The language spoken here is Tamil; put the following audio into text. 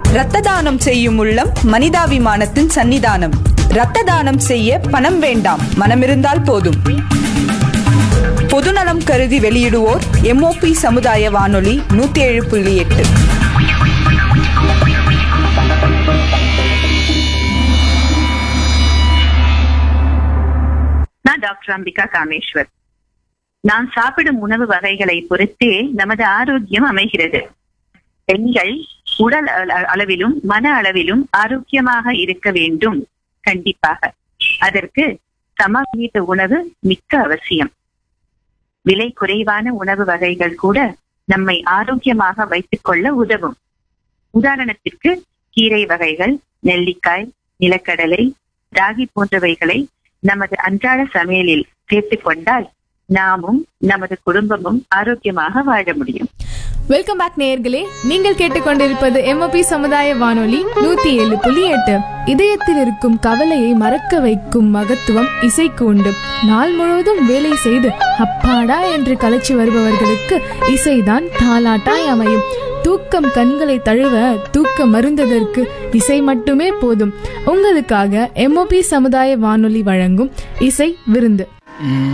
இரத்த தானம் செய்யும் உள்ளம் மனிதாபிமானத்தின் சன்னிதானம் இரத்த தானம் செய்ய பணம் வேண்டாம் மனமிருந்தால் போதும் பொதுநலம் கருதி வெளியிடுவோர் எம்ஓபி சமுதாய வானொலி நூத்தி ஏழு புள்ளி எட்டு நான் டாக்டர் அம்பிகா காமேஸ்வர் நாம் சாப்பிடும் உணவு வகைகளை பொறுத்தே நமது ஆரோக்கியம் அமைகிறது பெண்கள் உடல் அள- அளவிலும் மன அளவிலும் ஆரோக்கியமாக இருக்க வேண்டும் கண்டிப்பாக அதற்கு சமவீத உணவு மிக்க அவசியம் விலை குறைவான உணவு வகைகள் கூட நம்மை ஆரோக்கியமாக வைத்துக் கொள்ள உதவும் உதாரணத்திற்கு கீரை வகைகள் நெல்லிக்காய் நிலக்கடலை ராகி போன்றவைகளை நமது அன்றாட சமையலில் சேர்த்துக் கொண்டால் நாமும் நமது குடும்பமும் ஆரோக்கியமாக வாழ முடியும் வெல்கம் பேக் நேயர்களே நீங்கள் கேட்டுக்கொண்டிருப்பது எம்ஓபி சமுதாய வானொலி நூத்தி ஏழு புள்ளி எட்டு இதயத்தில் இருக்கும் கவலையை மறக்க வைக்கும் மகத்துவம் இசைக்கு உண்டு நாள் முழுவதும் வேலை செய்து அப்பாடா என்று கலைச்சு வருபவர்களுக்கு இசைதான் தாலாட்டாய் அமையும் தூக்கம் கண்களை தழுவ தூக்க மருந்ததற்கு இசை மட்டுமே போதும் உங்களுக்காக எம்ஓபி சமுதாய வானொலி வழங்கும் இசை விருந்து